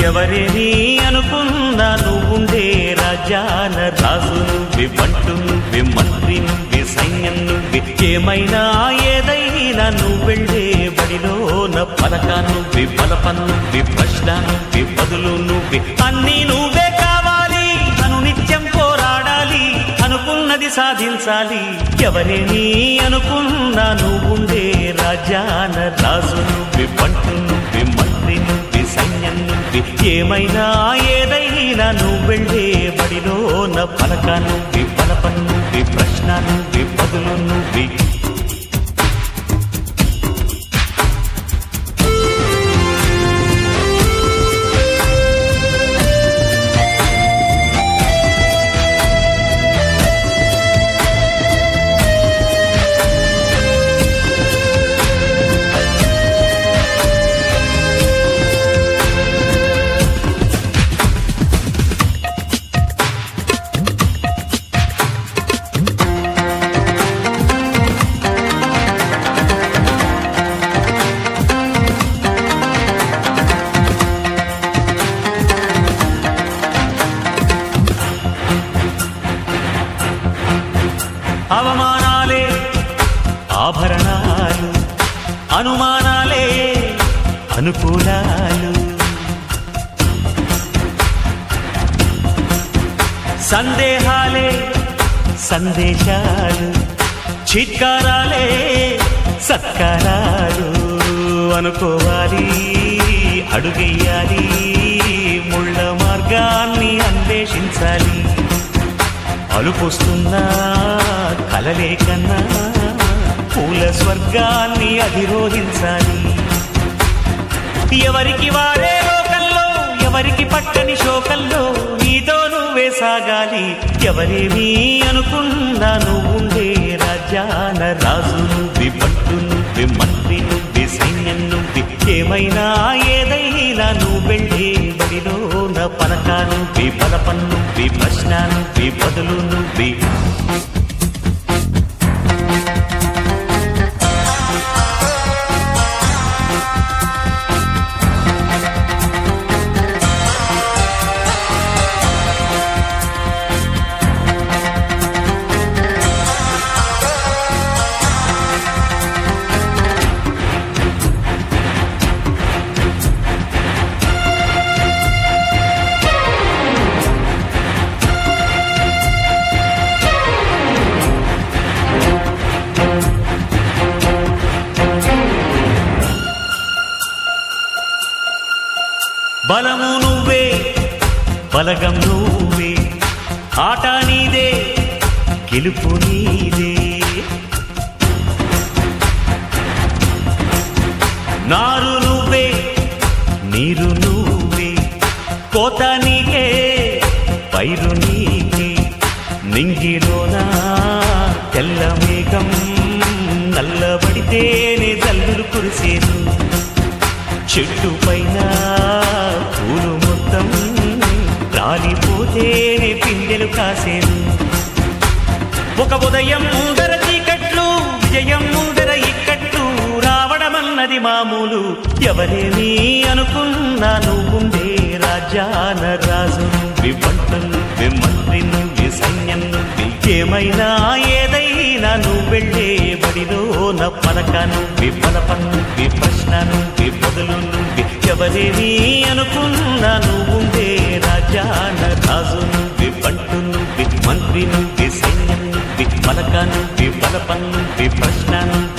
ఎవరేని అనుకున్నా నువ్వుండే రాజాన రాజు నువ్వి బంటు నువ్వి మంత్రి నువ్వి సైన్యం నువ్వి ఏమైనా ఏదైనా నువ్వు వెళ్ళే బడిలోన పలక నువ్వి బలపం నువ్వి ప్రశ్న నువ్వి బదులు నువ్వి అన్నీ నువ్వే కావాలి అను నిత్యం పోరాడాలి అనుకున్నది సాధించాలి ఎవరేని అనుకున్నా నువ్వుండే రాజాన రాజు నువ్వి బంటు నువ్వి మంత్రి నువ్వి సైన్యం నువ్వి ఏమైనా ఏదైనా నువ్వు వెళ్ళే బడిలోన పలక నువ్వి బలపం నువ్వి ప్రశ్న నువ్వి బదులు నువ్వి అవమానాలే ఆభరణాలు అనుమానాలే అనుకూలాలు సందేహాలే సందేశాలు చిత్కారాలే సత్కారాలు అనుకోవాలి అడుగెయ్యాలి ముళ్ళ మార్గాన్ని అన్వేషించాలి అలుపొస్తున్నా కలలే కన్నా పూల స్వర్గాన్ని అధిరోహించాలి ఎవరికి వారే లోకంలో ఎవరికి పట్టని శోకంలో నీతో నువ్వే సాగాలి ఎవరేమీ అనుకున్నా నువ్వుండే రాజ్యాన రాజు నువ్వి పట్టు నువ్వి మంత్రి నువ్వి సైన్యం నువ్వి ఏమైనా ఏదైనా నువ్వు వెళ్ళే బడిలో నా పలక నువ్వి బలపం నువ్వి ప్రశ్న నువ్వి బదులు నువ్వి బలము నువ్వే బలగం నువ్వే ఆట నీదే గెలుపు నీదే నారు నువ్వే నీరు నువ్వే కోత నీకే పైరు నీకే నింగిలోన తెల్ల మేఘం నల్లబడితేనే జల్లులు కురిసేను చెట్టు పైన పూలు మొత్తం రాలిపోతేనే పిందెలు కాసేను ఒక ఉదయం ముందర చీకట్లు విజయం ముందర ఇక్కట్లు రావడమన్నది మామూలు ఎవరేమీ అనుకున్నా నువ్వుండే రాజాన రాజు నువ్వి పంట నువ్వి మంత్రి నువ్వి సైన్యం నువ్వి ఏమైనా ఏదైనా నువ్వు వెళ్ళే బడిలో నా పలక నువ్వి బలపం నువ్వి ప్రశ్న నువ్వి బదులు నువ్వి ఎవరేమీ అనుకున్నా నువ్వుండే రాజాన రాజు నువ్వి పంటు నువ్వి మంత్రి నువ్వి సైన్యం నువ్వి పలక నువ్వి బలపం నువ్వి ప్రశ్న నువ్వి